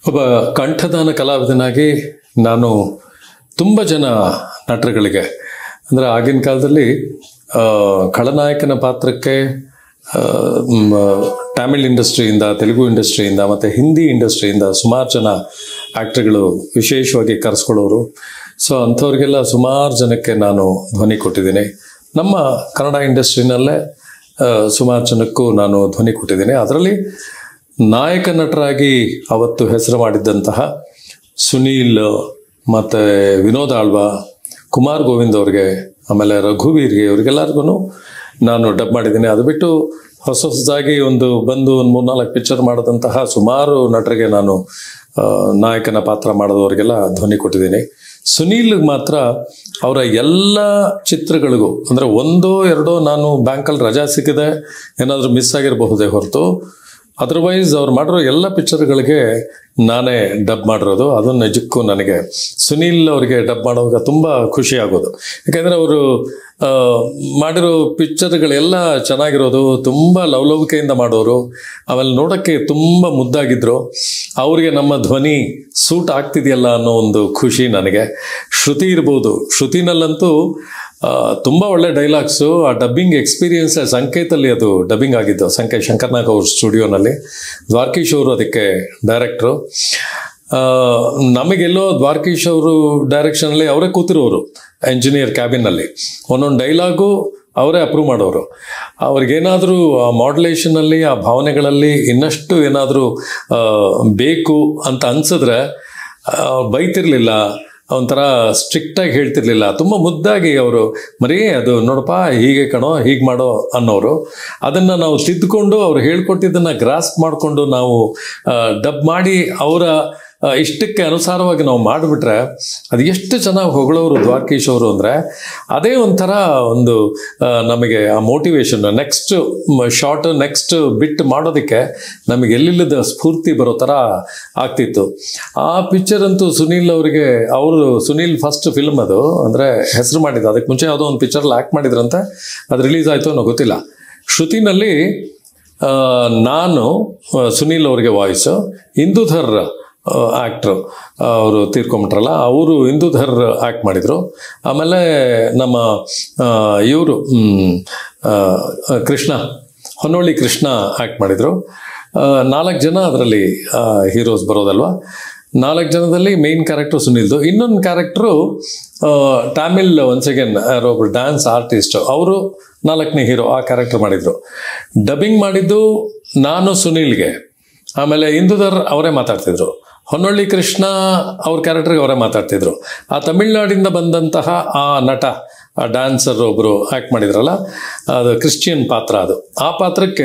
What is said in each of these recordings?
ಒಬ್ಬ ಕಂಠದಾನ ಕಲಾವಿದನಾಗಿ ನಾನು ತುಂಬ ಜನ ನಟರುಗಳಿಗೆ ಅಂದರೆ ಆಗಿನ ಕಾಲದಲ್ಲಿ ಆ, ಖಳನಾಯಕನ ಪಾತ್ರಕ್ಕೆ ಆ, ಮ್, ತಮಿಳ್ ಇಂಡಸ್ಟ್ರಿಯಿಂದ ತೆಲುಗು ಇಂಡಸ್ಟ್ರಿಯಿಂದ ಮತ್ತು ಹಿಂದಿ ಇಂಡಸ್ಟ್ರಿಯಿಂದ ಸುಮಾರು ಜನ ಆ್ಯಕ್ಟ್ರ್ಗಳು ವಿಶೇಷವಾಗಿ ಕರೆಸ್ಕೊಳ್ಳೋರು ಸೊ ಅಂಥವ್ರಿಗೆಲ್ಲ ಸುಮಾರು ಜನಕ್ಕೆ ನಾನು ಧ್ವನಿ ಕೊಟ್ಟಿದ್ದೀನಿ ನಮ್ಮ ಕನ್ನಡ ಇಂಡಸ್ಟ್ರಿನಲ್ಲೇ ಆ, ಸುಮಾರು ಜನಕ್ಕೂ ನಾನು ಧ್ವನಿ ಕೊಟ್ಟಿದ್ದೀನಿ ಅದರಲ್ಲಿ ನಾಯಕ ನಟರಾಗಿ ಅವತ್ತು ಹೆಸರು ಮಾಡಿದ್ದಂತಹ ಸುನೀಲ್ ಮತ್ತು ವಿನೋದ್ ಆಳ್ವ ಕುಮಾರ್ ಗೋವಿಂದ್ ಅವ್ರಿಗೆ ಆಮೇಲೆ ರಘುವೀರ್ಗೆ ಇವ್ರಿಗೆಲ್ಲರಿಗೂ ನಾನು ಡಬ್ ಮಾಡಿದ್ದೀನಿ ಅದು ಬಿಟ್ಟು ಹೊಸ ಹೊಸದಾಗಿ ಒಂದು ಬಂದು ಒಂದು ಮೂರ್ನಾಲ್ಕು ಪಿಕ್ಚರ್ ಮಾಡಿದಂತಹ ಸುಮಾರು ನಟರಿಗೆ ನಾನು ಆ, ನಾಯಕನ ಪಾತ್ರ ಮಾಡಿದವರಿಗೆಲ್ಲ ಧ್ವನಿ ಕೊಟ್ಟಿದ್ದೀನಿ ಸುನೀಲ್ ಮಾತ್ರ ಅವರ ಎಲ್ಲ ಚಿತ್ರಗಳಿಗೂ ಅಂದರೆ ಒಂದೋ ಎರಡೋ ನಾನು ಬ್ಯಾಂಕಲ್ಲಿ ರಜಾ ಸಿಕ್ಕಿದೆ ಏನಾದರೂ ಮಿಸ್ ಆಗಿರಬಹುದೇ ಹೊರತು ಅದರ್ವೈಸ್ ಅವ್ರು ಮಾಡಿರೋ ಎಲ್ಲ ಪಿಕ್ಚರ್ಗಳಿಗೆ ನಾನೇ ಡಬ್ ಮಾಡಿರೋದು ಅದು ನಿಜಕ್ಕೂ ನನಗೆ ಸುನೀಲ್ ಅವರಿಗೆ ಡಬ್ ಮಾಡುವಾಗ ತುಂಬ ಖುಷಿ ಆಗೋದು ಯಾಕೆಂದರೆ ಅವರು ಆ, ಮಾಡಿರೋ ಪಿಕ್ಚರ್ಗಳೆಲ್ಲ ಚೆನ್ನಾಗಿರೋದು ತುಂಬ ಲವಲವಿಕೆಯಿಂದ ಮಾಡೋರು ಆಮೇಲೆ ನೋಡೋಕ್ಕೆ ತುಂಬ ಮುದ್ದಾಗಿದ್ರು ಅವ್ರಿಗೆ ನಮ್ಮ ಧ್ವನಿ ಸೂಟ್ ಆಗ್ತಿದೆಯಲ್ಲ ಅನ್ನೋ ಒಂದು ಖುಷಿ ನನಗೆ ಶ್ರುತಿ ಇರ್ಬೋದು ಶ್ರುತಿನಲ್ಲಂತೂ ಆ, ತುಂಬ ಒಳ್ಳೆ ಡೈಲಾಗ್ಸು ಆ ಡಬ್ಬಿಂಗ್ ಎಕ್ಸ್ಪೀರಿಯನ್ಸ್ ಸಂಕೇತಲ್ಲಿ ಅದು ಡಬ್ಬಿಂಗ್ ಆಗಿದ್ದು ಸಂಕೇತ್ ಶಂಕರ್ನಾಗ್ ಅವ್ರ ಸ್ಟುಡಿಯೋನಲ್ಲಿ ದ್ವಾರಕೀಶ್ ಅವರು ಅದಕ್ಕೆ ಡೈರೆಕ್ಟ್ರು ನಮಗೆಲ್ಲೋ ದ್ವಾರಕೀಶ್ ಅವರು ಡೈರೆಕ್ಷನಲ್ಲಿ ಅವರೇ ಕೂತಿರೋರು ಎಂಜಿನಿಯರ್ ಕ್ಯಾಬಿನಲ್ಲಿ ಒಂದೊಂದು ಡೈಲಾಗು ಅವರೇ ಅಪ್ರೂವ್ ಮಾಡೋರು ಅವ್ರಿಗೇನಾದರೂ ಆ ಮಾಡ್ಯುಲೇಷನಲ್ಲಿ ಆ ಭಾವನೆಗಳಲ್ಲಿ ಇನ್ನಷ್ಟು ಏನಾದರೂ ಬೇಕು ಅಂತ ಅನ್ಸಿದ್ರೆ ಅವ್ರು ಬೈತಿರ್ಲಿಲ್ಲ ಒಂಥರ ಸ್ಟ್ರಿಕ್ಟಾಗಿ ಹೇಳ್ತಿರ್ಲಿಲ್ಲ ತುಂಬ ಮುದ್ದಾಗಿ ಅವರು ಮರೀ ಅದು ನೋಡಪ್ಪ ಹೀಗೆ ಕಣೋ ಹೀಗೆ ಮಾಡೋ ಅನ್ನೋರು ಅದನ್ನು ನಾವು ತಿದ್ದುಕೊಂಡು ಅವ್ರು ಹೇಳ್ಕೊಟ್ಟಿದ್ದನ್ನು ಗ್ರಾಸ್ಪ್ ಮಾಡಿಕೊಂಡು ನಾವು ಡಬ್ ಮಾಡಿ ಅವರ ಇಷ್ಟಕ್ಕೆ ಅನುಸಾರವಾಗಿ ನಾವು ಮಾಡಿಬಿಟ್ರೆ ಅದು ಎಷ್ಟು ಚೆನ್ನಾಗಿ ಹೊಗಳೋರು ದ್ವಾರಕೀಶ್ ಅವರು ಅಂದರೆ ಅದೇ ಒಂಥರ ಒಂದು ಆ, ನಮಗೆ ಆ motivation next short next bit ಮಾಡೋದಕ್ಕೆ ನಮಗೆ ಎಲ್ಲಿಲ್ಲದ ಸ್ಫೂರ್ತಿ ಬರೋ ಥರ ಆಗ್ತಿತ್ತು ಆ ಪಿಕ್ಚರ್ ಅಂತೂ ಸುನೀಲ್ ಅವರಿಗೆ ಅವರು ಸುನೀಲ್ ಫಸ್ಟ್ ಫಿಲ್ಮ್ ಅದು ಅಂದರೆ ಹೆಸರು ಮಾಡಿದ್ದು ಅದಕ್ಕೆ ಮುಂಚೆ ಯಾವುದೋ ಒಂದು ಪಿಕ್ಚರಲ್ಲಿ ಆ್ಯಕ್ಟ್ ಮಾಡಿದ್ರಂತೆ ಅದು ರಿಲೀಸ್ ಆಯಿತು ಅನ್ನೋ ಗೊತ್ತಿಲ್ಲ ಶ್ರುತಿನಲ್ಲಿ ಆ, ನಾನು ಆ, ಸುನೀಲ್ ಅವರಿಗೆ ವಾಯ್ಸು ಇಂದುಧರ್ ಆ್ಯಕ್ಟ್ರು ಅವರು ತೀರ್ಕೊಂಬಿಟ್ರಲ್ಲ ಅವರು ಇಂದುಧರ್ ಆ್ಯಕ್ಟ್ ಮಾಡಿದರು ಆಮೇಲೆ ನಮ್ಮ ಇವರು ಕೃಷ್ಣ ಹೊನ್ನೊಳ್ಳಿ ಕೃಷ್ಣ ಆ್ಯಕ್ಟ್ ಮಾಡಿದರು ನಾಲ್ಕು ಜನ ಅದರಲ್ಲಿ ಹೀರೋಸ್ ಬರೋದಲ್ವಾ ನಾಲ್ಕು ಜನದಲ್ಲಿ ಮೇನ್ ಕ್ಯಾರೆಕ್ಟರ್ ಸುನಿಲ್ದು ಇನ್ನೊಂದು ಕ್ಯಾರೆಕ್ಟ್ರು ಟ್ಯಾಮಿಲ್ ಒನ್ಸ್ ಅಗೇನ್ ಒಬ್ಬರು ಡ್ಯಾನ್ಸ್ ಆರ್ಟಿಸ್ಟ್ ಅವರು ನಾಲ್ಕನೇ ಹೀರೋ ಆ ಕ್ಯಾರೆಕ್ಟರ್ ಮಾಡಿದರು ಡಬ್ಬಿಂಗ್ ಮಾಡಿದ್ದು ನಾನು ಸುನೀಲ್ಗೆ ಆಮೇಲೆ ಇಂದುಧರ್ ಅವರೇ ಮಾತಾಡ್ತಿದ್ರು ಹೊನ್ನೊಳ್ಳಿ ಕೃಷ್ಣ ಅವ್ರ ಕ್ಯಾರೆಕ್ಟರ್ಗೆ ಅವರೇ ಮಾತಾಡ್ತಿದ್ರು ಆ ತಮಿಳ್ನಾಡಿಂದ ಬಂದಂತಹ ಆ ನಟ ಆ ಡ್ಯಾನ್ಸರ್ ಒಬ್ಬರು ಆ್ಯಕ್ಟ್ ಮಾಡಿದ್ರಲ್ಲ ಅದು ಕ್ರಿಶ್ಚಿಯನ್ ಪಾತ್ರ ಅದು ಆ ಪಾತ್ರಕ್ಕೆ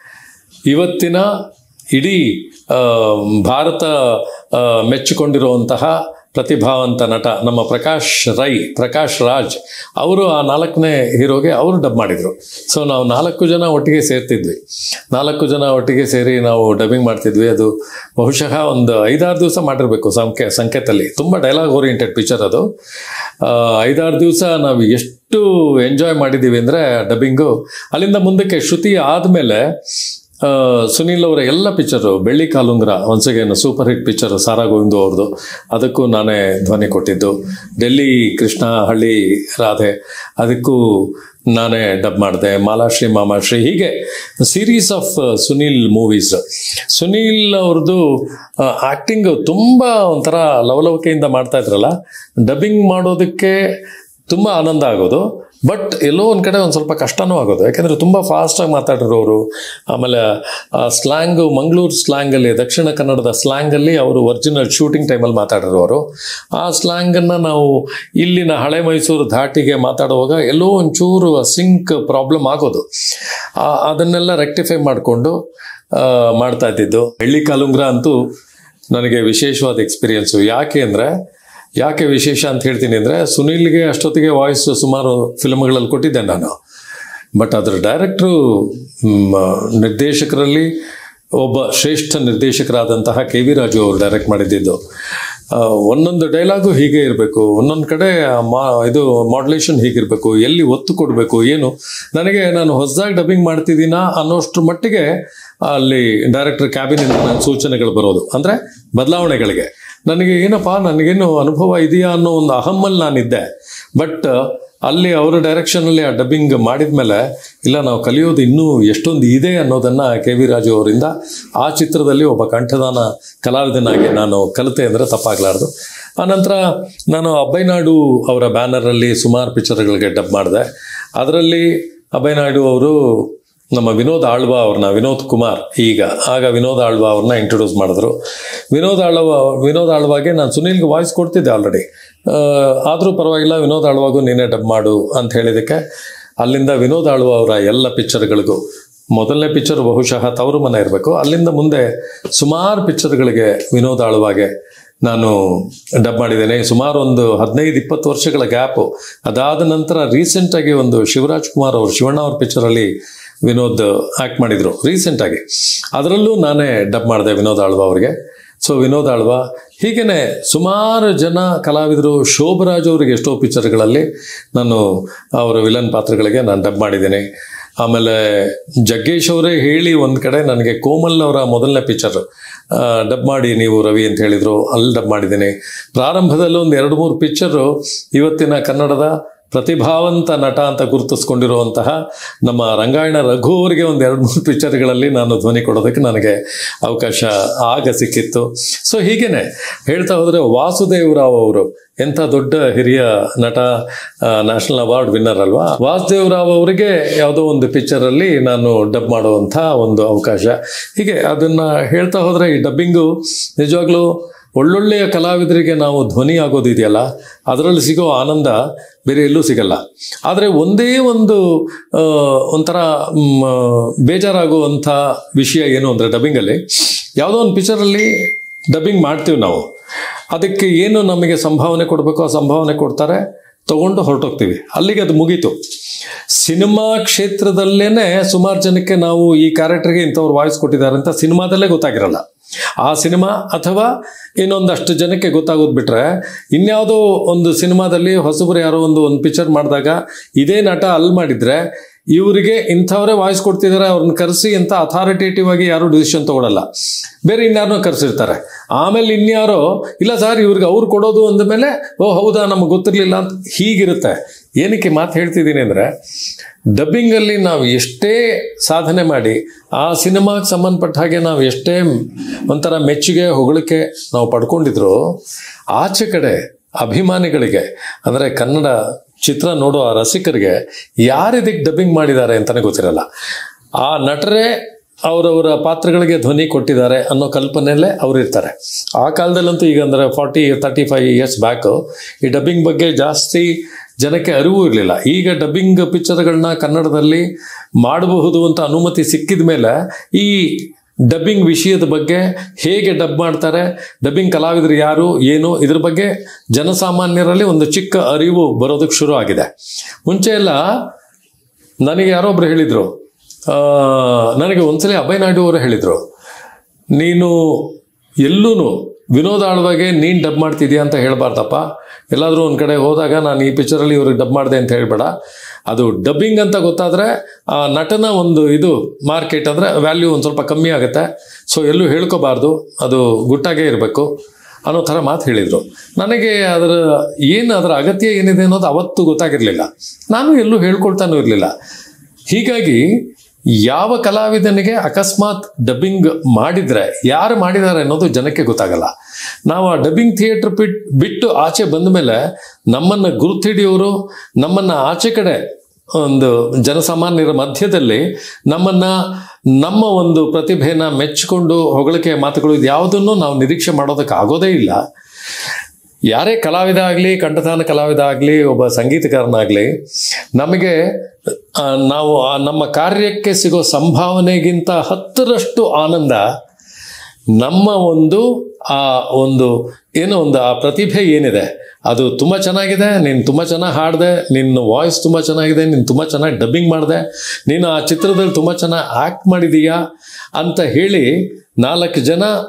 ಇವತ್ತಿನ ಇಡೀ ಆ, ಭಾರತ ಆ, ಮೆಚ್ಚಿಕೊಂಡಿರುವಂತಹ ಪ್ರತಿಭಾವಂತ ನಟ ನಮ್ಮ ಪ್ರಕಾಶ್ ರೈ ಪ್ರಕಾಶ್ ರಾಜ್ ಅವರು ಆ ನಾಲ್ಕನೇ ಹೀರೋಗೆ ಅವರು ಡಬ್ ಮಾಡಿದರು ಸೊ ನಾವು ನಾಲ್ಕು ಜನ ಒಟ್ಟಿಗೆ ಸೇರ್ತಿದ್ವಿ ನಾಲ್ಕು ಜನ ಒಟ್ಟಿಗೆ ಸೇರಿ ನಾವು ಡಬ್ಬಿಂಗ್ ಮಾಡ್ತಿದ್ವಿ ಅದು ಬಹುಶಃ ಒಂದು ಐದಾರು ದಿವಸ ಮಾಡಿರಬೇಕು ಸಂಕೆ ಸಂಕೇತಲ್ಲಿ ತುಂಬ ಡೈಲಾಗ್ ಓರಿಯೆಂಟೆಡ್ ಪಿಕ್ಚರ್ ಅದು ಆ, ಐದಾರು ದಿವಸ ನಾವು ಎಷ್ಟು ಎಂಜಾಯ್ ಮಾಡಿದ್ದೀವಿ ಅಂದರೆ ಡಬ್ಬಿಂಗು ಅಲ್ಲಿಂದ ಮುಂದಕ್ಕೆ ಶ್ರುತಿ ಆದಮೇಲೆ ಆ, ಸುನೀಲ್ ಅವರ ಎಲ್ಲ picture Belli Kalungura once again super hit picture Sara Govindu ಅವ್ರದ್ದು ಅದಕ್ಕೂ ನಾನೇ ಧ್ವನಿ ಕೊಟ್ಟಿದ್ದು ಡೆಲ್ಲಿ ಕೃಷ್ಣ ಹಳ್ಳಿ ರಾಧೆ ಅದಕ್ಕೂ ನಾನೇ ಡಬ್ ಮಾಡಿದೆ ಮಾಲಾಶ್ರೀ ಮಾಮಾಶ್ರೀ ಹೀಗೆ series of Sunil movies Sunil ಅವ್ರದ್ದು ಆ್ಯಕ್ಟಿಂಗ್ ತುಂಬ ಒಂಥರ ಲವಲವಿಕೆಯಿಂದ ಮಾಡ್ತಾ ಇದ್ರಲ್ಲ ಡಬ್ಬಿಂಗ್ ಮಾಡೋದಕ್ಕೆ ತುಂಬ ಆನಂದ ಆಗೋದು ಬಟ್ ಎಲ್ಲೋ ಒಂದು ಕಡೆ ಒಂದು ಸ್ವಲ್ಪ ಕಷ್ಟನೂ ಆಗೋದು ಯಾಕೆಂದರೆ ತುಂಬ ಫಾಸ್ಟಾಗಿ ಮಾತಾಡಿರೋರು ಆಮೇಲೆ ಆ ಸ್ಲ್ಯಾಂಗು ಮಂಗಳೂರು ಸ್ಲ್ಯಾಂಗಲ್ಲಿ ದಕ್ಷಿಣ ಕನ್ನಡದ ಸ್ಲ್ಯಾಂಗಲ್ಲಿ ಅವರು ಒರಿಜಿನಲ್ ಶೂಟಿಂಗ್ ಟೈಮಲ್ಲಿ ಮಾತಾಡಿರೋರು ಆ ಸ್ಲ್ಯಾಂಗನ್ನು ನಾವು ಇಲ್ಲಿನ ಹಳೆ ಮೈಸೂರು ಧಾಟಿಗೆ ಮಾತಾಡುವಾಗ ಎಲ್ಲೋ ಒಂಚೂರು ಸಿಂಕ್ ಪ್ರಾಬ್ಲಮ್ ಆಗೋದು ಆ- ಅದನ್ನೆಲ್ಲ ರೆಕ್ಟಿಫೈ ಮಾಡಿಕೊಂಡು ಮಾಡ್ತಾ ಇದ್ದಿದ್ದು ಬೆಳ್ಳಿ ಕಾಲುಂಗ್ರ ಅಂತೂ ನನಗೆ ವಿಶೇಷವಾದ ಎಕ್ಸ್ಪೀರಿಯನ್ಸು ಯಾಕೆ ಅಂದರೆ ಯಾಕೆ ವಿಶೇಷ ಅಂತ ಹೇಳ್ತೀನಿ ಅಂದರೆ ಸುನೀಲ್ಗೆ ಅಷ್ಟೊತ್ತಿಗೆ ವಾಯ್ಸ್ ಸುಮಾರು ಫಿಲ್ಮ್ಗಳಲ್ಲಿ ಕೊಟ್ಟಿದ್ದೆ ನಾನು ಬಟ್ ಅದರ ಡೈರೆಕ್ಟ್ರು ನಿರ್ದೇಶಕರಲ್ಲಿ ಒಬ್ಬ ಶ್ರೇಷ್ಠ ನಿರ್ದೇಶಕರಾದಂತಹ ಕೆ ವಿ ರಾಜು ಅವರು ಡೈರೆಕ್ಟ್ ಮಾಡಿದ್ದಿದ್ದು ಆ, ಒಂದೊಂದು ಡೈಲಾಗು ಹೀಗೆ ಇರಬೇಕು ಒಂದೊಂದು ಕಡೆ ಮಾ ಇದು ಮಾಡ್ಯುಲೇಷನ್ ಹೀಗಿರಬೇಕು ಎಲ್ಲಿ ಒತ್ತು ಕೊಡಬೇಕು ಏನು ನನಗೆ ನಾನು ಹೊಸದಾಗಿ ಡಬ್ಬಿಂಗ್ ಮಾಡ್ತಿದ್ದೀನಾ ಅನ್ನೋಷ್ಟ್ರ ಮಟ್ಟಿಗೆ ಅಲ್ಲಿ ಡೈರೆಕ್ಟರ್ ಕ್ಯಾಬಿನಿಂದ ನನ್ನ ಸೂಚನೆಗಳು ಬರೋದು ಅಂದರೆ ಬದಲಾವಣೆಗಳಿಗೆ ನನಗೆ ಏನಪ್ಪ ನನಗೇನು ಅನುಭವ ಇದೆಯಾ ಅನ್ನೋ ಒಂದು ಅಹಮ್ಮಲ್ಲಿ ನಾನಿದ್ದೆ ಬಟ್ ಅಲ್ಲಿ ಅವರ ಡೈರೆಕ್ಷನಲ್ಲಿ ಆ ಡಬ್ಬಿಂಗ್ ಮಾಡಿದ್ಮೇಲೆ ಇಲ್ಲ ನಾವು ಕಲಿಯೋದು ಇನ್ನೂ ಎಷ್ಟೊಂದು ಇದೆ ಅನ್ನೋದನ್ನು ಕೆ ವಿ ರಾಜು ಅವರಿಂದ ಆ ಚಿತ್ರದಲ್ಲಿ ಒಬ್ಬ ಕಂಠದಾನ ಕಲಾವಿದನಾಗಿ ನಾನು ಕಲಿತೆ ಅಂದರೆ ತಪ್ಪಾಗಲಾರ್ದು ಆನಂತರ ನಾನು ಅಬ್ಬಯ್ಯನಾಡು ಅವರ ಬ್ಯಾನರಲ್ಲಿ ಸುಮಾರು ಪಿಕ್ಚರ್ಗಳಿಗೆ ಡಬ್ ಮಾಡಿದೆ ಅದರಲ್ಲಿ ಅಬ್ಬಯ್ಯನಾಯ್ಡು ಅವರು ನಮ್ಮ ವಿನೋದ್ ಆಳ್ವಾ ಅವ್ರನ್ನ ವಿನೋದ್ ಕುಮಾರ್ ಈಗ ಆಗ ವಿನೋದ್ ಆಳ್ವಾ ಅವ್ರನ್ನ ಇಂಟ್ರೊಡ್ಯೂಸ್ ಮಾಡಿದ್ರು ವಿನೋದ್ ಆಳ್ವಾ ವಿನೋದ್ ಆಳ್ವಾಗೆ ನಾನು ಸುನೀಲ್ಗೆ ವಾಯ್ಸ್ ಕೊಡ್ತಿದ್ದೆ ಆಲ್ರೆಡಿ ಆದರೂ ಪರವಾಗಿಲ್ಲ ವಿನೋದ್ ಆಳ್ವಾಗೂ ನೀನೇ ಡಬ್ ಮಾಡು ಅಂತ ಹೇಳಿದ್ದಕ್ಕೆ ಅಲ್ಲಿಂದ ವಿನೋದ್ ಆಳ್ವಾ ಅವರ ಎಲ್ಲ ಪಿಕ್ಚರ್ಗಳಿಗೂ ಮೊದಲನೇ ಪಿಕ್ಚರ್ ಬಹುಶಃ ತವರು ಮನೆ ಇರಬೇಕು ಅಲ್ಲಿಂದ ಮುಂದೆ ಸುಮಾರು ಪಿಕ್ಚರ್ಗಳಿಗೆ ವಿನೋದ್ ಆಳ್ವಾಗೆ ನಾನು ಡಬ್ ಮಾಡಿದ್ದೇನೆ ಸುಮಾರು ಒಂದು ಹದಿನೈದು ಇಪ್ಪತ್ತು ವರ್ಷಗಳ ಗ್ಯಾಪು ಅದಾದ ನಂತರ ರೀಸೆಂಟಾಗಿ ಒಂದು ಶಿವರಾಜ್ ಕುಮಾರ್ ಅವರು ಶಿವಣ್ಣ ಅವ್ರ ಪಿಕ್ಚರಲ್ಲಿ ವಿನೋದ್ ಆ್ಯಕ್ಟ್ ಮಾಡಿದರು ರೀಸೆಂಟಾಗಿ ಅದರಲ್ಲೂ ನಾನೇ ಡಬ್ ಮಾಡಿದೆ ವಿನೋದ್ ಆಳ್ವಾ ಅವರಿಗೆ ಸೊ ವಿನೋದ್ ಆಳ್ವಾ ಹೀಗೇನೆ ಸುಮಾರು ಜನ ಕಲಾವಿದರು ಶೋಭರಾಜ್ ಅವರಿಗೆ ಎಷ್ಟೋ ಪಿಕ್ಚರ್ಗಳಲ್ಲಿ ನಾನು ಅವರ ವಿಲನ್ ಪಾತ್ರಗಳಿಗೆ ನಾನು ಡಬ್ ಮಾಡಿದ್ದೀನಿ ಆಮೇಲೆ ಜಗ್ಗೇಶ್ ಅವರೇ ಹೇಳಿ ಒಂದು ಕಡೆ ನನಗೆ ಕೋಮಲ್ ಅವರ ಮೊದಲನೇ ಪಿಕ್ಚರ್ ಡಬ್ ಮಾಡಿ ನೀವು ರವಿ ಅಂತ ಹೇಳಿದರು ಅಲ್ಲಿ ಡಬ್ ಮಾಡಿದ್ದೀನಿ ಪ್ರಾರಂಭದಲ್ಲಿ ಒಂದು ಎರಡು ಮೂರು ಪಿಕ್ಚರು ಇವತ್ತಿನ ಕನ್ನಡದ ಪ್ರತಿಭಾವಂತ ನಟ ಅಂತ ಗುರುತಿಸ್ಕೊಂಡಿರುವಂತಹ ನಮ್ಮ ರಂಗಾಯಣ ರಘು ಅವರಿಗೆ ಒಂದು ಎರಡು ಮೂರು ಪಿಕ್ಚರ್ಗಳಲ್ಲಿ ನಾನು ಧ್ವನಿ ಕೊಡೋದಕ್ಕೆ ನನಗೆ ಅವಕಾಶ ಆಗ ಸಿಕ್ಕಿತ್ತು ಸೊ ಹೀಗೇನೆ ಹೇಳ್ತಾ ಹೋದರೆ ವಾಸುದೇವ್ ರಾವ್ ಅವರು ಎಂಥ ದೊಡ್ಡ ಹಿರಿಯ ನಟ ನ್ಯಾಷನಲ್ ಅವಾರ್ಡ್ ವಿನ್ನರ್ ಅಲ್ವಾ ವಾಸುದೇವ್ ರಾವ್ ಅವರಿಗೆ ಯಾವುದೋ ಒಂದು ಪಿಕ್ಚರಲ್ಲಿ ನಾನು ಡಬ್ ಮಾಡುವಂಥ ಒಂದು ಅವಕಾಶ ಹೀಗೆ ಅದನ್ನು ಹೇಳ್ತಾ ಹೋದರೆ ಈ ಡಬ್ಬಿಂಗು ನಿಜವಾಗ್ಲೂ ಒಳ್ಳೊಳ್ಳೆಯ ಕಲಾವಿದರಿಗೆ ನಾವು ಧ್ವನಿ ಆಗೋದಿದೆಯಲ್ಲ ಅದರಲ್ಲಿ ಸಿಗೋ ಆನಂದ ಬೇರೆ ಎಲ್ಲೂ ಸಿಗಲ್ಲ ಆದರೆ ಒಂದೇ ಒಂದು ಆ, ಒಂಥರ ಮ್, ಬೇಜಾರಾಗುವಂಥ ವಿಷಯ ಏನು ಅಂದರೆ ಡಬ್ಬಿಂಗಲ್ಲಿ ಯಾವುದೋ ಒಂದು ಪಿಕ್ಚರಲ್ಲಿ ಡಬ್ಬಿಂಗ್ ಮಾಡ್ತೀವಿ ನಾವು ಅದಕ್ಕೆ ಏನು ನಮಗೆ ಸಂಭಾವನೆ ಕೊಡಬೇಕೋ ಆ ಸಂಭಾವನೆ ಕೊಡ್ತಾರೆ ತಗೊಂಡು ಹೊರಟೋಗ್ತೀವಿ ಅಲ್ಲಿಗೆ ಅದು ಮುಗೀತು ಸಿನಿಮಾ ಕ್ಷೇತ್ರದಲ್ಲೇನೆ ಸುಮಾರು ಜನಕ್ಕೆ ನಾವು ಈ ಕ್ಯಾರೆಕ್ಟರ್ಗೆ ಇಂಥವ್ರು ವಾಯ್ಸ್ ಕೊಟ್ಟಿದ್ದಾರೆ ಅಂತ ಸಿನಿಮಾದಲ್ಲೇ ಗೊತ್ತಾಗಿರಲ್ಲ ಆ ಸಿನಿಮಾ ಅಥವಾ ಇನ್ನೊಂದಷ್ಟು ಜನಕ್ಕೆ ಗೊತ್ತಾಗೋದು ಬಿಟ್ರೆ ಇನ್ಯಾವುದೋ ಒಂದು ಸಿನಿಮಾದಲ್ಲಿ ಹೊಸಬರು ಯಾರೋ ಒಂದು ಒಂದು ಪಿಕ್ಚರ್ ಮಾಡಿದಾಗ ಇದೇ ನಟ ಅಲ್ಲಿ ಮಾಡಿದ್ರೆ ಇವರಿಗೆ ಇಂಥವರೇ ವಾಯ್ಸ್ ಕೊಡ್ತಿದ್ದಾರೆ ಅವ್ರನ್ನ ಕರೆಸಿ ಅಂತ ಅಥಾರಿಟೇಟಿವ್ ಆಗಿ ಯಾರು ಡಿಸಿಷನ್ ತಗೊಳ್ಳಲ್ಲ ಬೇರೆ ಇನ್ಯಾರನ್ನೋ ಕರೆಸಿರ್ತಾರೆ ಆಮೇಲೆ ಇನ್ಯಾರೋ ಇಲ್ಲ ಸರ್ ಇವ್ರಿಗೆ ಅವ್ರು ಕೊಡೋದು ಅಂದಮೇಲೆ ಓ ಹೌದಾ ನಮಗೆ ಗೊತ್ತಿರಲಿಲ್ಲ ಅಂತ ಹೀಗಿರುತ್ತೆ ಏನಕ್ಕೆ ಮಾತು ಹೇಳ್ತಿದ್ದೀನಿ ಅಂದರೆ ಡಬ್ಬಿಂಗಲ್ಲಿ ನಾವು ಎಷ್ಟೇ ಸಾಧನೆ ಮಾಡಿ ಆ ಸಿನಿಮಾಗೆ ಸಂಬಂಧಪಟ್ಟ ಹಾಗೆ ನಾವು ಎಷ್ಟೇ ಒಂಥರ ಮೆಚ್ಚುಗೆ ಹೊಗಳಿಕೆ ನಾವು ಪಡ್ಕೊಂಡಿದ್ರು ಆಚೆ ಕಡೆ ಅಭಿಮಾನಿಗಳಿಗೆ ಅಂದರೆ ಕನ್ನಡ ಚಿತ್ರ ನೋಡೋ ಆ ರಸಿಕರಿಗೆ ಯಾರಿದಕ್ಕೆ ಡಬ್ಬಿಂಗ್ ಮಾಡಿದ್ದಾರೆ ಅಂತಲೇ ಗೊತ್ತಿರಲ್ಲ ಆ ನಟರೇ ಅವರವರ ಪಾತ್ರಗಳಿಗೆ ಧ್ವನಿ ಕೊಟ್ಟಿದ್ದಾರೆ ಅನ್ನೋ ಕಲ್ಪನೆಯಲ್ಲೇ ಅವರು ಇರ್ತಾರೆ ಆ ಕಾಲದಲ್ಲಂತೂ ಈಗ ಅಂದರೆ forty thirty five years back ಈ ಡಬ್ಬಿಂಗ್ ಬಗ್ಗೆ ಜಾಸ್ತಿ ಜನಕ್ಕೆ ಅರಿವು ಇರಲಿಲ್ಲ ಈಗ ಡಬ್ಬಿಂಗ್ ಪಿಕ್ಚರ್ಗಳನ್ನ ಕನ್ನಡದಲ್ಲಿ ಮಾಡಬಹುದು ಅಂತ ಅನುಮತಿ ಸಿಕ್ಕಿದ ಮೇಲೆ ಈ ಡಬ್ಬಿಂಗ್ ವಿಷಯದ ಬಗ್ಗೆ ಹೇಗೆ ಡಬ್ ಮಾಡ್ತಾರೆ ಡಬ್ಬಿಂಗ್ ಕಲಾವಿದರು ಯಾರು ಏನು ಇದ್ರ ಬಗ್ಗೆ ಜನಸಾಮಾನ್ಯರಲ್ಲಿ ಒಂದು ಚಿಕ್ಕ ಅರಿವು ಬರೋದಕ್ಕೆ ಶುರು ಆಗಿದೆ ಮುಂಚೆ ಎಲ್ಲ ನನಗೆ ಯಾರೊಬ್ರು ಹೇಳಿದರು ನನಗೆ ಒಂದ್ಸಲಿ ಅಭಯ್ ನಾಯ್ಡು ಅವರು ಹೇಳಿದರು ನೀನು ಎಲ್ಲೂ ವಿನೋದ್ ಆಳ್ವಾಗೆ ನೀನು ಡಬ್ ಮಾಡ್ತಿದ್ಯಾ ಅಂತ ಹೇಳಬಾರ್ದಪ್ಪ ಎಲ್ಲಾದರೂ ಒಂದು ಕಡೆ ಹೋದಾಗ ನಾನು ಈ ಪಿಕ್ಚರಲ್ಲಿ ಇವ್ರಿಗೆ ಡಬ್ ಮಾಡಿದೆ ಅಂತ ಹೇಳ್ಬೇಡ ಅದು ಡಬ್ಬಿಂಗ್ ಅಂತ ಗೊತ್ತಾದರೆ ಆ ನಟನ ಒಂದು ಇದು ಮಾರ್ಕೆಟ್ ಅಂದರೆ ವ್ಯಾಲ್ಯೂ ಒಂದು ಸ್ವಲ್ಪ ಕಮ್ಮಿ ಆಗುತ್ತೆ ಸೊ ಎಲ್ಲೂ ಹೇಳ್ಕೋಬಾರ್ದು ಅದು ಗುಟ್ಟಾಗೇ ಇರಬೇಕು ಅನ್ನೋ ಥರ ಮಾತು ಹೇಳಿದರು ನನಗೆ ಅದರ ಏನು ಅದರ ಅಗತ್ಯ ಏನಿದೆ ಅನ್ನೋದು ಅವತ್ತು ಗೊತ್ತಾಗಿರಲಿಲ್ಲ ನಾನು ಎಲ್ಲೂ ಹೇಳ್ಕೊಳ್ತಾನೂ ಇರಲಿಲ್ಲ ಹೀಗಾಗಿ ಯಾವ ಕಲಾವಿದನಿಗೆ ಅಕಸ್ಮಾತ್ ಡಬ್ಬಿಂಗ್ ಮಾಡಿದರೆ ಯಾರು ಮಾಡಿದ್ದಾರೆ ಅನ್ನೋದು ಜನಕ್ಕೆ ಗೊತ್ತಾಗಲ್ಲ ನಾವು ಆ ಡಬ್ಬಿಂಗ್ ಥಿಯೇಟ್ರ್ ಬಿಟ್ ಬಿಟ್ಟು ಆಚೆ ಬಂದ ಮೇಲೆ ನಮ್ಮನ್ನು ಗುರುತಿಡಿಯೋರು ನಮ್ಮನ್ನು ಆಚೆ ಕಡೆ ಒಂದು ಜನಸಾಮಾನ್ಯರ ಮಧ್ಯದಲ್ಲಿ ನಮ್ಮನ್ನ ನಮ್ಮ ಒಂದು ಪ್ರತಿಭೆನ ಮೆಚ್ಚಿಕೊಂಡು ಹೊಗಳಿಕೆ ಮಾತುಗಳು ಇದು ಯಾವುದನ್ನು ನಾವು ನಿರೀಕ್ಷೆ ಮಾಡೋದಕ್ಕೆ ಆಗೋದೇ ಇಲ್ಲ ಯಾರೇ ಕಲಾವಿದ ಆಗಲಿ ಕಂಠದಾನ ಕಲಾವಿದ ಆಗಲಿ ಒಬ್ಬ ಸಂಗೀತಗಾರನಾಗಲಿ ನಮಗೆ ಆ, ನಾವು ಆ ನಮ್ಮ ಕಾರ್ಯಕ್ಕೆ ಸಿಗೋ ಸಂಭಾವನೆಗಿಂತ ಹತ್ತರಷ್ಟು ಆನಂದ ನಮ್ಮ ಒಂದು ಆ ಒಂದು ಏನೋ ಒಂದು ಆ ಪ್ರತಿಭೆ ಏನಿದೆ ಅದು ತುಂಬ ಚೆನ್ನಾಗಿದೆ ನೀನು ತುಂಬ ಚೆನ್ನಾಗಿ ಹಾಡಿದೆ ನಿನ್ನ ವಾಯ್ಸ್ ತುಂಬ ಚೆನ್ನಾಗಿದೆ ನೀನು ತುಂಬ ಚೆನ್ನಾಗಿ ಡಬ್ಬಿಂಗ್ ಮಾಡಿದೆ ನೀನು ಆ ಚಿತ್ರದಲ್ಲಿ ತುಂಬ ಚೆನ್ನಾಗಿ ಆ್ಯಕ್ಟ್ ಮಾಡಿದೀಯಾ ಅಂತ ಹೇಳಿ ನಾಲ್ಕು ಜನ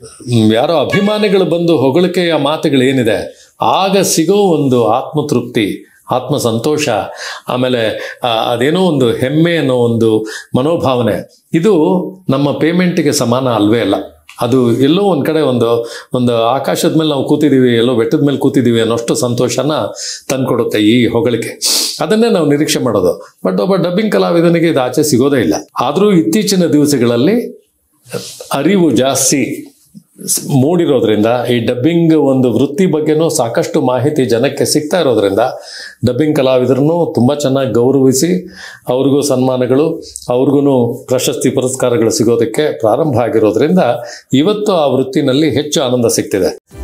ಮ್, ಯಾರೋ ಅಭಿಮಾನಿಗಳು ಬಂದು ಹೊಗಳಿಕೆಯ ಮಾತುಗಳು ಏನಿದೆ ಆಗ ಸಿಗೋ ಒಂದು ಆತ್ಮತೃಪ್ತಿ ಆತ್ಮ ಸಂತೋಷ ಆಮೇಲೆ ಆ, ಅದೇನೋ ಒಂದು ಹೆಮ್ಮೆ ಅನ್ನೋ ಒಂದು ಮನೋಭಾವನೆ ಇದು ನಮ್ಮ ಪೇಮೆಂಟ್ಗೆ ಸಮಾನ ಅಲ್ವೇ ಅಲ್ಲ ಅದು ಎಲ್ಲೋ ಒಂದು ಕಡೆ ಒಂದು ಒಂದು ಆಕಾಶದ ಮೇಲೆ ನಾವು ಕೂತಿದ್ದೀವಿ ಎಲ್ಲೋ ಬೆಟ್ಟದ ಮೇಲೆ ಕೂತಿದ್ದೀವಿ ಅನ್ನೋಷ್ಟು ಸಂತೋಷನ ತಂದ್ಕೊಡುತ್ತೆ ಈ ಹೊಗಳಿಕೆ ಅದನ್ನೇ ನಾವು ನಿರೀಕ್ಷೆ ಮಾಡೋದು ಬಟ್ ಒಬ್ಬ ಡಬ್ಬಿಂಗ್ ಕಲಾವಿದನಿಗೆ ಇದು ಆಚೆ ಸಿಗೋದೇ ಇಲ್ಲ ಆದರೂ ಇತ್ತೀಚಿನ ದಿವಸಗಳಲ್ಲಿ ಅರಿವು ಜಾಸ್ತಿ ಸ್- ಮೂಡಿರೋದ್ರಿಂದ ಈ ಡಬ್ಬಿಂಗ್ ಒಂದು ವೃತ್ತಿ ಬಗ್ಗೆನೂ ಸಾಕಷ್ಟು ಮಾಹಿತಿ ಜನಕ್ಕೆ ಸಿಗ್ತಾ ಇರೋದ್ರಿಂದ ಡಬ್ಬಿಂಗ್ ಕಲಾವಿದರನ್ನು ತುಂಬ ಚೆನ್ನಾಗಿ ಗೌರವಿಸಿ ಅವ್ರಿಗೂ ಸನ್ಮಾನಗಳು ಅವ್ರಿಗೂ ಪ್ರಶಸ್ತಿ ಪುರಸ್ಕಾರಗಳು ಸಿಗೋದಕ್ಕೆ ಪ್ರಾರಂಭ ಆಗಿರೋದ್ರಿಂದ ಇವತ್ತು ಆ ವೃತ್ತಿನಲ್ಲಿ ಹೆಚ್ಚು ಆನಂದ ಸಿಗ್ತಿದೆ